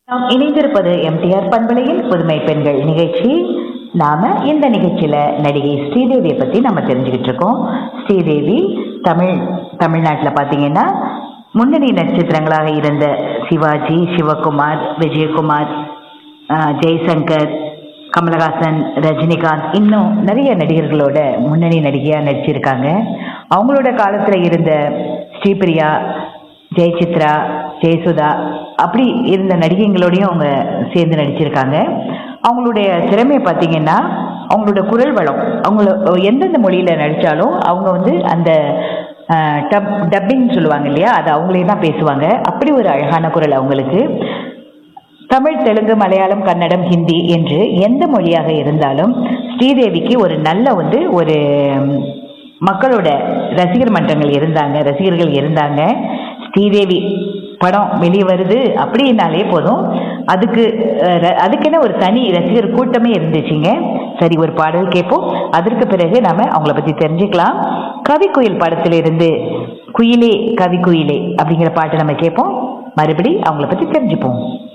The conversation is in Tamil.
நாம் இணைந்திருப்பது எம்டிஆர் பண்பலையில் புதுமை பெண்கள் நிகழ்ச்சி நாம இந்த நிகழ்ச்சியில நடிகை ஸ்ரீதேவியை பத்தி நம்ம தெரிஞ்சுக்கிட்டு இருக்கோம் ஸ்ரீதேவி தமிழ் தமிழ்நாட்டில் பார்த்தீங்கன்னா முன்னணி நட்சத்திரங்களாக இருந்த சிவாஜி சிவகுமார் விஜயகுமார் ஆஹ், ஜெய்சங்கர் கமலஹாசன் ரஜினிகாந்த் இன்னும் நிறைய நடிகர்களோட முன்னணி நடிகையா நடிச்சிருக்காங்க அவங்களோட காலத்துல இருந்த ஸ்ரீபிரியா ஜெயசித்ரா ஜெயசுதா அப்படி இருந்த நடிகைங்களோடையும் அவங்க சேர்ந்து நடிச்சிருக்காங்க அவங்களுடைய திறமையை பார்த்தீங்கன்னா அவங்களோட குரல் வளம் அவங்கள எந்தெந்த மொழியில நடிச்சாலும் அவங்க வந்து அந்த டப் டப்பிங் சொல்லுவாங்க இல்லையா அது அவங்களே தான் பேசுவாங்க அப்படி ஒரு அழகான குரல் அவங்களுக்கு தமிழ் தெலுங்கு மலையாளம் கன்னடம் ஹிந்தி என்று எந்த மொழியாக இருந்தாலும் ஸ்ரீதேவிக்கு ஒரு நல்ல வந்து ஒரு ம், மக்களோட ரசிகர் மன்றங்கள் இருந்தாங்க ரசிகர்கள் இருந்தாங்க ஸ்ரீதேவி படம் வெளியே வருது அப்படின்னாலே போதும் அதுக்கு அஹ், ர- அதுக்கென ஒரு தனி ரசிகர் கூட்டமே இருந்துச்சுங்க சரி ஒரு பாடல் கேட்போம் அதற்கு பிறகு நாம அவங்கள பத்தி தெரிஞ்சுக்கலாம் கவிக்குயில் படத்திலிருந்து குயிலே கவி குயிலே அப்படிங்கிற பாட்டை நம்ம கேட்போம் மறுபடி அவங்கள பத்தி தெரிஞ்சுப்போம்